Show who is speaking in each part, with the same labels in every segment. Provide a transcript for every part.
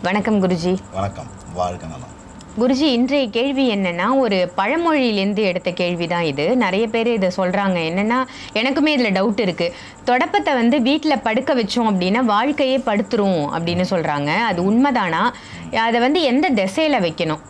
Speaker 1: வணக்கம் குருஜி
Speaker 2: வணக்கம் வாழ்க நலம்
Speaker 1: குருஜி இன்றைய கேள்வி என்னன்னா ஒரு பழமொழியிலேருந்து எடுத்த கேள்வி தான் இது நிறைய பேர் இதை சொல்றாங்க என்னன்னா எனக்குமே இதில் டவுட் இருக்கு தொடப்பத்தை வந்து வீட்டில் படுக்க வச்சோம் அப்படின்னா வாழ்க்கையே படுத்துரும் அப்படின்னு சொல்றாங்க அது உண்மைதானா அதை வந்து எந்த திசையில வைக்கணும்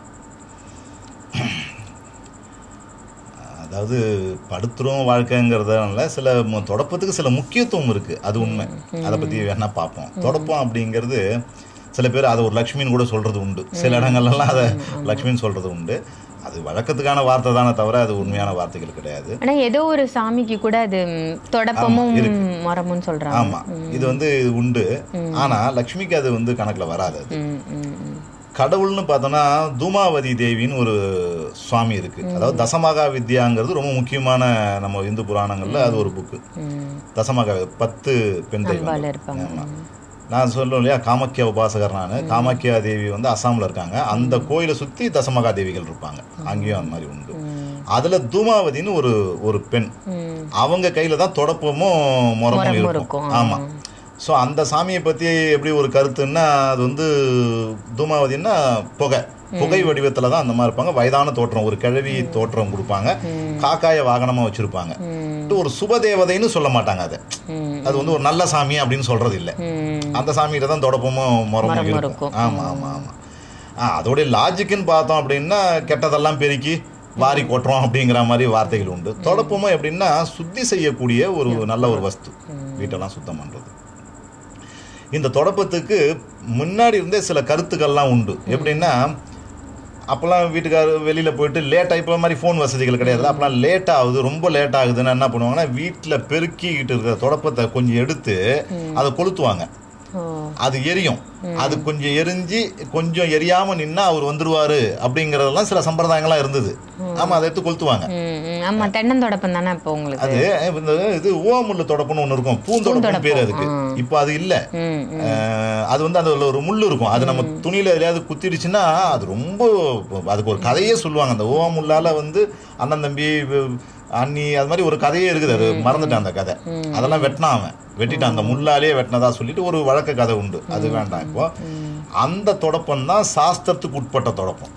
Speaker 2: அதாவது படுத்துரும் வாழ்க்கைங்கிறதுனால சில மு- தொடப்பத்துக்கு சில முக்கியத்துவம் இருக்கு அது உண்மை அதை பத்தி வேணா பார்ப்போம் தொடப்பம் அப்படிங்கிறது சில பேர் அதை ஒரு லக்ஷ்மின்னு கூட சொல்றது உண்டு சில இடங்கள்லாம் அதை லக்ஷ்மின்னு சொல்றது உண்டு அது வழக்கத்துக்கான வார்த்தை தானே தவிர அது உண்மையான வார்த்தைகள் கிடையாது
Speaker 1: ஆனா ஏதோ ஒரு சாமிக்கு கூட அது ம், தொடப்பமும்
Speaker 2: ஆமா, இருக்கு.
Speaker 1: மரமும் சொல்றாங்க
Speaker 2: ஆமா இது வந்து உண்டு ஆனா லக்ஷ்மிக்கு அது வந்து கணக்குல வராது அது
Speaker 1: ம், ம், ம்.
Speaker 2: கடவுள்னு பார்த்தோன்னா தூமாவதி தேவின்னு ஒரு சுவாமி இருக்கு அதாவது தசமகா வித்யாங்கிறது ரொம்ப முக்கியமான நம்ம இந்து புராணங்கள்ல அது ஒரு புக்கு
Speaker 1: ம்.
Speaker 2: தசமகா பத்து பெண்
Speaker 1: அம்பாள்
Speaker 2: தெய்வம்
Speaker 1: இருப்பாங்க
Speaker 2: ஆமா. நான் சொல்லுவேன் இல்லையா காமாக்கியா உபாசகர் நான் காமாக்கியா தேவி வந்து அசாம்ல இருக்காங்க அந்த கோயிலை சுத்தி தசமகா தேவிகள் இருப்பாங்க அங்கேயும் அந்த மாதிரி உண்டு அதுல தூமாவதின்னு ஒரு ஒரு பெண்
Speaker 1: ம்.
Speaker 2: அவங்க கையில தான் தொடப்பமும் முறமும்
Speaker 1: முறமும்
Speaker 2: இருக்கும்
Speaker 1: இருக்கும்.
Speaker 2: ஆமா ஸோ அந்த சாமியை பத்தி எப்படி ஒரு கருத்துன்னா அது வந்து தூமாவதின்னா புகை புகை வடிவத்துல தான் அந்த மாதிரி இருப்பாங்க வயதான தோற்றம் ஒரு கிழவி தோற்றம் கொடுப்பாங்க காக்காய வாகனமா வச்சிருப்பாங்க ஒரு சுபதேவதைன்னு சொல்ல மாட்டாங்க அதை
Speaker 1: ம்.
Speaker 2: அது வந்து ஒரு நல்ல சாமி அப்படின்னு சொல்றது இல்லை
Speaker 1: ம்.
Speaker 2: அந்த சாமிகிட்ட தான் தொடப்பமும் முறமும்
Speaker 1: முறமும்
Speaker 2: இருக்கும்
Speaker 1: இருக்கும்.
Speaker 2: ஆமா ஆமா ஆமா ஆ அதோடைய லாஜிக்குன்னு பார்த்தோம் அப்படின்னா கெட்டதெல்லாம் பெருக்கி வாரி கொட்டுறோம் அப்படிங்கிற மாதிரி வார்த்தைகள் உண்டு தொடப்பமும் எப்படின்னா சுத்தி செய்யக்கூடிய ஒரு நல்ல ஒரு வஸ்து வீட்டெல்லாம் சுத்தம் பண்றது இந்த தொடப்பத்துக்கு முன்னாடி இருந்தே சில கருத்துக்கள்லாம் உண்டு எப்படின்னா அப்போல்லாம் வீட்டுக்காரர் வெளியில் போயிட்டு லேட்டாக இப்போ மாதிரி ஃபோன் வசதிகள் கிடையாது அப்போலாம் லேட் ஆகுது ரொம்ப லேட் ஆகுதுன்னா என்ன பண்ணுவாங்கன்னா வீட்டில் பெருக்கிக்கிட்டு இருக்கிற தொடப்பத்தை கொஞ்சம் எடுத்து அதை கொளுத்துவாங்க
Speaker 1: ஓ
Speaker 2: அது எரியும் அது கொஞ்சம் எரிஞ்சு கொஞ்சம் எரியாம நின்னா அவர் வந்துருவாரு அப்படிங்கறதெல்லாம் சில சம்பிரதாயங்கள்லாம் இருந்தது ஆமா அதை எடுத்து கொளுத்துவாங்க
Speaker 1: ம், ம். ஆமா தென்னந்தொடப்பம் தானே இப்போ உங்களுக்கு
Speaker 2: அது இந்த இது ஓமுள்ள தொடப்புன்னு ஒண்ணு இருக்கும் பூந்தொடப்புன்னு பேர் அதுக்கு இப்போ அது இல்ல
Speaker 1: ம், ம்.
Speaker 2: அஹ், அது வந்து அந்த ஒரு முள்ளு இருக்கும் அது நம்ம துணியில எதையாவது குத்திடுச்சுன்னா அது ரொம்ப அதுக்கு ஒரு கதையே சொல்லுவாங்க அந்த ஓமுள்ளால வந்து அண்ணன் தம்பி வ- அண்ணி அது மாதிரி ஒரு கதையே இருக்குது அது மறந்துட்டான் அந்த கதை அதெல்லாம் வெட்டினான் அவன் வெட்டிட்டான் அந்த முள்ளாலே வெட்டினதா சொல்லிட்டு ஒரு வழக்க கதை உண்டு அது வேண்டாம் இப்போ அந்த தொடப்பம் தான் சாஸ்திரத்துக்கு உட்பட்ட தொடப்பம்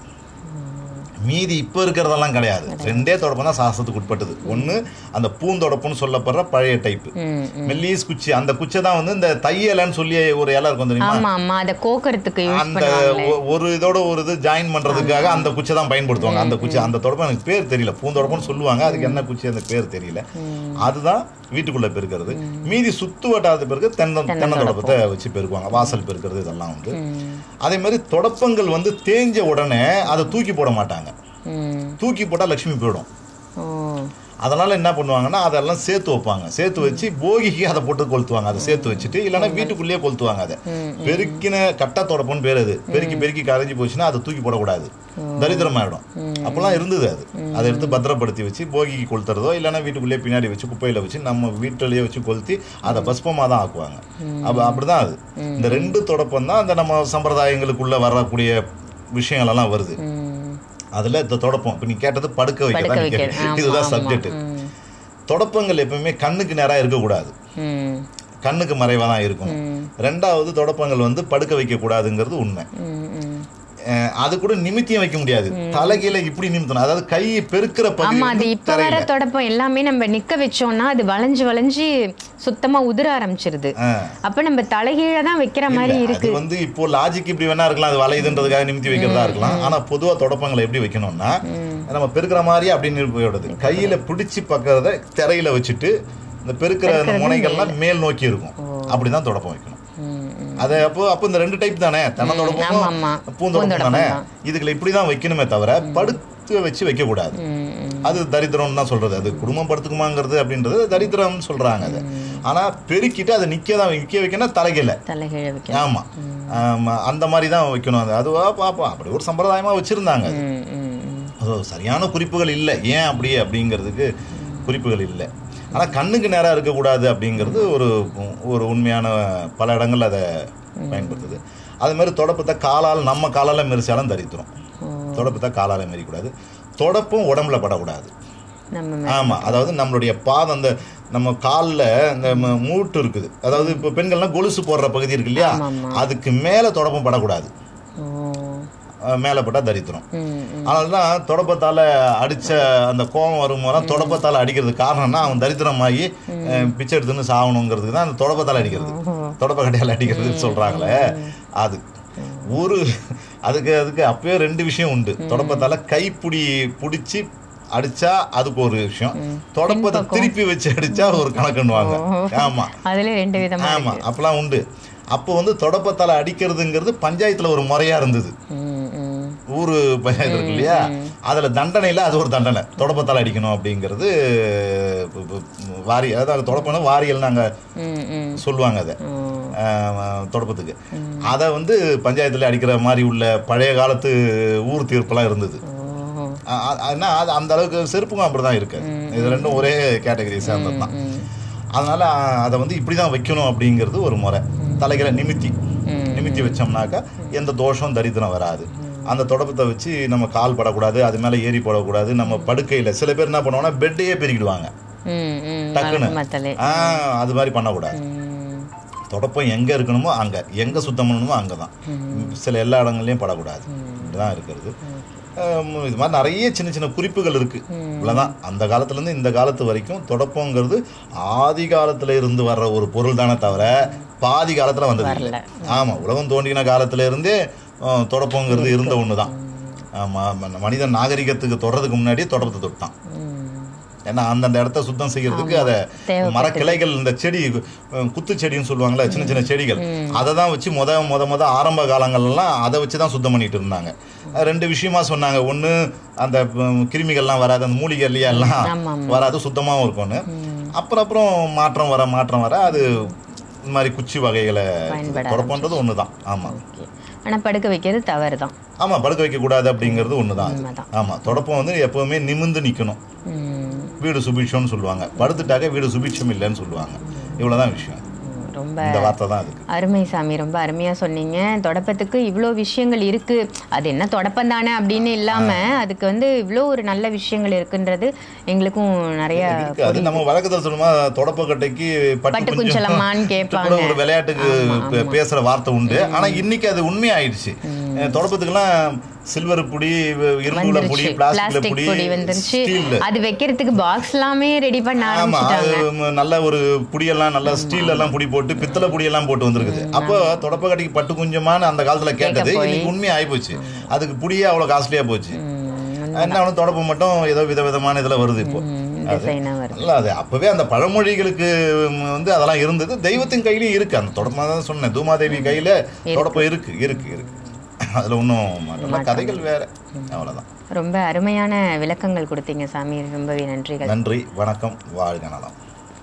Speaker 2: மீதி இப்போ இருக்கிறதெல்லாம் கிடையாது ரெண்டே தொடப்பம் தான் சாஸ்திரத்துக்கு உட்பட்டது ஒன்று அந்த பூந்தொடப்பம்னு சொல்லப்படுற பழைய டைப்பு
Speaker 1: ம்,
Speaker 2: மெல்லீஸ் குச்சி அந்த குச்சை தான் வந்து இந்த தையலன்னு சொல்லி ஒரு இலை இருக்கும் தெரியுமா
Speaker 1: ஆமா ஆமா அதை கோக்கறதுக்கு யூஸ்
Speaker 2: அந்த
Speaker 1: பண்ணுவாங்களே
Speaker 2: ஒ- ஒரு இதோட ஒரு இது ஜாயின் பண்றதுக்காக அந்த குச்சை தான் பயன்படுத்துவாங்க அந்த குச்சி அந்த தொடப்பம் எனக்கு பேர் தெரியல பூந்தொடப்பம்னு சொல்லுவாங்க அதுக்கு என்ன குச்சி அந்த பேர் தெரியல அதுதான் வீட்டுக்குள்ள பெருக்கிறது மீதி சுத்து வட்டாரத்து பெருக்கு தென்ன தென்னை தொடப்பத்தை வச்சு பெருக்குவாங்க வாசல் பெருக்கிறது இதெல்லாம் வந்து அதே மாதிரி தொடப்பங்கள் வந்து தேஞ்ச உடனே அதை தூக்கி போட மாட்டாங்க
Speaker 1: ம்.
Speaker 2: தூக்கி போட்டா லட்சுமி போயிடும்
Speaker 1: ஓ
Speaker 2: அதனால என்ன பண்ணுவாங்கன்னா அதெல்லாம் சேர்த்து வைப்பாங்க சேர்த்து வச்சு போகிக்கு அதை போட்டு கொளுத்துவாங்க அதை சேர்த்து வச்சுட்டு இல்லைன்னா வீட்டுக்குள்ளேயே கொளுத்துவாங்க அதை பெருக்கின கட்ட தொடப்பம்னு பேர் அது பெருக்கி பெருக்கி கரைஞ்சி போச்சுன்னா அதை தூக்கி போடக்கூடாது தரித்திரமாயிடும் அப்பெல்லாம் இருந்தது அது அதை எடுத்து பத்திரப்படுத்தி வச்சு போகிக்கு கொளுத்துறதோ இல்லைன்னா வீட்டுக்குள்ளேயே பின்னாடி வச்சு குப்பையில வச்சு நம்ம வீட்டிலேயே வச்சு கொளுத்தி அதை பஸ்பமாக தான் ஆக்குவாங்க அப்ப அப்படிதான் அது இந்த ரெண்டு தொடப்பம் தான் அந்த நம்ம சம்பிரதாயங்களுக்குள்ள வரக்கூடிய விஷயங்கள் எல்லாம் வருது
Speaker 1: ம்.
Speaker 2: அதுல இந்த தொடப்பம் இப்ப நீ கேட்டது படுக்க வைக்க
Speaker 1: படுக்க
Speaker 2: தான் நீ
Speaker 1: வைக்க.
Speaker 2: கேட்ட.
Speaker 1: ஆமா,
Speaker 2: இதுதான்
Speaker 1: ஆமா.
Speaker 2: சப்ஜெக்ட்
Speaker 1: ம்.
Speaker 2: தொடப்பங்கள் எப்பவுமே கண்ணுக்கு நேரா இருக்கக்கூடாது
Speaker 1: ம்.
Speaker 2: கண்ணுக்கு மறைவா தான் இருக்கும் ரெண்டாவது தொடப்பங்கள் வந்து படுக்க வைக்க கூடாதுங்கிறது உண்மை
Speaker 1: ம், ம்.
Speaker 2: அஹ் அது கூட நிமித்தியும் வைக்க முடியாது தலைகீழ இப்படி நிமித்தணும் அதாவது கை பெருக்கிற பகுதி
Speaker 1: ஆமா அது
Speaker 2: வந்து
Speaker 1: இப்ப வர
Speaker 2: தரையில.
Speaker 1: தொடப்பம் எல்லாமே நம்ம நிக்க வச்சோம்னா அது வளைஞ்சு வளைஞ்சு சுத்தமா உதிர ஆரம்பிச்சிருது
Speaker 2: அஹ்
Speaker 1: அப்ப நம்ம தலைகீழ தான் வைக்கிற மாதிரி
Speaker 2: இல்ல,
Speaker 1: இருக்கு
Speaker 2: அது வந்து இப்போ லாஜிக் இப்படி வேணா இருக்கலாம் அது வளையுதுன்றதுக்காக நிமித்தி வைக்கிறதா இருக்கலாம் ஆனா பொதுவா தொடப்பங்களை எப்படி வைக்கணும்னா நம்ம பெருக்கிற மாதிரி அப்படின்னு போயிடுது கையில பிடிச்சு பக்கறத திரையில வச்சுட்டு இந்த பெருக்கிற அந்த முனைகள்லாம் மேல் நோக்கி இருக்கும் அப்படிதான் தொடப்பம் வைக்கணும்
Speaker 1: ம், ம்.
Speaker 2: அது அப்போ அப்போ இந்த ரெண்டு டைப் தானே தென்னை
Speaker 1: ஆமா,
Speaker 2: தொடப்பமும்
Speaker 1: ஆமா.
Speaker 2: பூந்தொடப்பம் தானே இதுக்குள்ள இப்படிதான் வைக்கணுமே தவிர படுத்து வச்சு வைக்க கூடாது
Speaker 1: ம், ம்.
Speaker 2: அது தரித்திரம்னு தான் சொல்றது அது குடும்பம் படுத்துக்குமாங்கிறது அப்படின்றது தரித்திரம்னு சொல்றாங்க அது ஆனா பெருக்கிட்டு அதை நிக்க தான் நிக்க வைக்கணும் தலைகீழ
Speaker 1: தலைகீழ வைக்க
Speaker 2: ஆமா ஆமா அந்த மாதிரி தான் வைக்கணும் அது அதுவா பாப்போம் அப்படி ஒரு சம்பிரதாயமா வச்சிருந்தாங்க அது.
Speaker 1: ம், ம், ம்.
Speaker 2: அது சரியான குறிப்புகள் இல்லை ஏன் அப்படியே அப்படிங்கிறதுக்கு குறிப்புகள் இல்லை ஆனா கண்ணுக்கு நேரா இருக்கக்கூடாது அப்படிங்கிறது ஒரு ஒரு உண்மையான பல இடங்கள்ல அதை பயன்படுத்துது அது மாதிரி தொடப்பத்தை காலால் நம்ம காலால மெரிச்சாலும் தரித்திரும் தொடப்பத்தை காலால மெரிக்கூடாது தொடப்பும் உடம்புல படக்கூடாது
Speaker 1: நம்ம மே-
Speaker 2: ஆமா அதாவது நம்மளுடைய பாதம் அந்த நம்ம கால்ல இந்த ம- மூட்டு இருக்குது அதாவது இப்போ பெண்கள்லாம் கொலுசு போடுற பகுதி இருக்கு இல்லையா
Speaker 1: ஆமா, ஆமா.
Speaker 2: அதுக்கு மேல தொடப்பம் படக்கூடாது அஹ், மேலே போட்டால் தரித்திரம்
Speaker 1: ம், ம்.
Speaker 2: அதனால தான் தொடப்பத்தால் அடித்த அந்த கோபம் வரும்போது தொடப்பத்தால் அடிக்கிறது காரணம்னா அவன் தரித்திரமாகி அஹ், பிச்சை எடுத்துன்னு சாகணுங்கிறதுக்கு தான் அந்த தொடப்பத்தால் அடிக்கிறது தொடப்ப கட்டையால் அடிக்கிறதுன்னு சொல்கிறாங்களே அது ஒரு அதுக்கு அதுக்கு அப்பயே ரெண்டு விஷயம் உண்டு தொடப்பத்தால் கைப்பிடி பிடிச்சி அடிச்சா அதுக்கு ஒரு விஷயம் தொடப்பத்தை திருப்பி வச்சு அடிச்சா ஒரு கணக்குன்னுவாங்க ஆமா
Speaker 1: அதுல ரெண்டு விதமா
Speaker 2: ஆமா அப்பெல்லாம் உண்டு அப்போ வந்து தொடப்பத்தால அடிக்கிறதுங்கிறது பஞ்சாயத்துல ஒரு முறையா இருந்தது
Speaker 1: ம், ம்.
Speaker 2: ஊர் பஞ்சாயத்து இருக்கு இல்லையா அதுல தண்டனையில அது ஒரு தண்டனை தொடப்பத்தால அடிக்கணும் அப்படிங்கிறது இப்ப- இப்ப வாரி அதாவது தொடப்பம்னா வாரியல் நாங்க
Speaker 1: ம், ம்.
Speaker 2: சொல்லுவாங்க அதை
Speaker 1: ம்.
Speaker 2: ஆஹ், தொடப்பத்துக்கு அதை வந்து பஞ்சாயத்துல அடிக்கிற மாதிரி உள்ள பழைய காலத்து ஊர் தீர்ப்பெல்லாம் இருந்தது
Speaker 1: ஓ.
Speaker 2: அ- அ- ஆனா அது அந்த அளவுக்கு செருப்புக்கும் அப்படிதான் இருக்கு இது ரெண்டும் ஒரே கேட்டகரி சேர்ந்தது தான்
Speaker 1: ம்.
Speaker 2: அதனால அ- அதை வந்து இப்படி தான் வைக்கணும் அப்படிங்கிறது ஒரு முறை தலைகளை நிமித்தி
Speaker 1: ம்.
Speaker 2: நிமித்தி வச்சோம்னாக்கா எந்த தோஷம் தரித்திரம் வராது அந்த தொடப்பத்தை வச்சு நம்ம கால் படக்கூடாது அது மேலே ஏறி போடக்கூடாது நம்ம படுக்கையில் சில பேர் என்ன பண்ணுவாங்கன்னா பெட்டையே பெருக்கிடுவாங்க
Speaker 1: ம், ம்.
Speaker 2: டக்குன்னு.
Speaker 1: மத்தலே
Speaker 2: ஆ அது மாதிரி பண்ணக்கூடாது
Speaker 1: ம்.
Speaker 2: தொடப்பம் எங்கே இருக்கணுமோ அங்கே எங்கே சுத்தம் பண்ணணுமோ அங்கே தான் சில எல்லா இடங்கள்லையும் படக்கூடாது இப்படிதான் இருக்கிறது ஆம், இது மாதிரி நிறைய சின்ன சின்ன குறிப்புகள் இருக்கு இவ்வளவுதான் அந்த காலத்துல இருந்து இந்த காலத்து வரைக்கும் தொடப்பங்கிறது ஆதி காலத்துல இருந்து வர்ற ஒரு பொருள் தானே தவிர பாதி காலத்துல வந்தது இல்லை ஆமா உலகம் தோன்றின காலத்துல இருந்தே ஆ, தொடப்பங்கிறது இருந்த ஒண்ணுதான் ஆமா ம- மனிதன் நாகரிகத்துக்கு தொடறதுக்கு முன்னாடியே தொடப்பத்தை தொட்டான்
Speaker 1: ம்.
Speaker 2: ஏன்னா அந்தந்த இடத்த சுத்தம் செய்யறதுக்கு அதை
Speaker 1: தேவைப்பட்டது.
Speaker 2: மரக்கிளைகள் இந்த செடி அஹ், குத்து செடின்னு சொல்லுவாங்கல்ல சின்ன சின்ன செடிகள் அதை தான் வச்சு முத முத முத ஆரம்ப காலங்கள்லாம் அதை வச்சு தான் சுத்தம் பண்ணிட்டு இருந்தாங்க அஹ், ரெண்டு விஷயமா சொன்னாங்க ஒன்று அந்த உம், கிருமிகள்லாம் வராது அந்த மூலிகை இல்லையா எல்லாம்
Speaker 1: ஆமா,
Speaker 2: வராது சுத்தமாகவும் இருக்கும்னு அப்புறம் அப்புறம் மாற்றம் வர மாற்றம் வர அது இந்த மாதிரி குச்சி வகைகளை
Speaker 1: பயன்பட
Speaker 2: தொடப்பன்றது ஒன்று தான் ஆமாம்
Speaker 1: ஓகே. ஆனா படுக்க வைக்கிறது தவறு தான்
Speaker 2: ஆமாம் படுக்க வைக்கக்கூடாது அப்படிங்கிறது ஒன்று தான்
Speaker 1: உண்மைதான்.
Speaker 2: ஆமாம் தொடப்பம் வந்து எப்பவுமே நிமிந்து நிற்கணும்
Speaker 1: ம்.
Speaker 2: வீடு சுபிட்சம்னு சொல்லுவாங்க படுத்துட்டாக்க வீடு சுபிட்சம் இல்லைன்னு சொல்லுவாங்க இவ்வளவுதான் விஷயம்
Speaker 1: ரொம்ப
Speaker 2: இந்த வார்த்தை தான் அதுக்கு
Speaker 1: அருமை சாமி ரொம்ப அருமையா சொன்னீங்க தொடப்பத்துக்கு இவ்வளோ விஷயங்கள் இருக்கு அது என்ன தொடப்பம் தானே அப்படின்னு இல்லாம அதுக்கு வந்து இவ்வளோ ஒரு நல்ல விஷயங்கள் இருக்குன்றது எங்களுக்கும் நிறைய
Speaker 2: இருக்கு அது நம்ம வழக்கத்தில் சொல்லுமா தொடப்பக்கட்டைக்கு பட்டு
Speaker 1: பட்டு
Speaker 2: குஞ்சம்
Speaker 1: குஞ்சலமான்னு
Speaker 2: கூட
Speaker 1: கேட்பாங்க
Speaker 2: ஒரு விளையாட்டுக்கு பே- பேசுற வார்த்தை உண்டு ஆனா இன்னைக்கு அது உண்மையாயிடுச்சு அஹ் தொடப்பத்துக்கெல்லாம் சில்வர் புடி இரும்புல புடி
Speaker 1: வந்துருச்சு
Speaker 2: பிளாஸ்டிக்ல
Speaker 1: பிளாஸ்டிக்
Speaker 2: புடி
Speaker 1: பொடி வந்துருச்சு
Speaker 2: ஸ்டீல்
Speaker 1: அது வைக்கிறதுக்கு பாக்ஸ் எல்லாமே ரெடி பண்ண
Speaker 2: ஆமா அது
Speaker 1: ஆரம்பிச்சிட்டாங்க
Speaker 2: ம- நல்ல ஒரு புடியெல்லாம் நல்ல ஸ்டீல் எல்லாம் புடி போட்டு பித்தளை புடியெல்லாம் போட்டு வந்திருக்குது அப்போ தொடப்பக்கட்டைக்கு பட்டு குஞ்சமான அந்த காலத்துல கேட்டது
Speaker 1: போய்.
Speaker 2: இன்னைக்கு உண்மை ஆயிப்போச்சு அதுக்கு புடியே அவ்வளவு காஸ்ட்லியா போச்சு
Speaker 1: ம்,
Speaker 2: என்ன ஒன்று தொடப்பம் மட்டும் ஏதோ விதவிதமான இதுல வருது இப்போ
Speaker 1: ம், டிசைனா வருது
Speaker 2: இல்ல அது அப்பவே அந்த பழமொழிகளுக்கு ம், வந்து அதெல்லாம் இருந்தது தெய்வத்தின் கையிலயும் இருக்கு அந்த தொடப்பம் தான் சொன்னேன் தூமாதேவி கையில தொடப்பம் இருக்கு இருக்கு இருக்கு அதுல ஒன்றும் கதைகள் வேற அவ்வளவுதான்
Speaker 1: ரொம்ப அருமையான விளக்கங்கள் கொடுத்தீங்க சாமி ரொம்பவே நன்றிகள்
Speaker 2: நன்றி வணக்கம் வாழ்க நலம்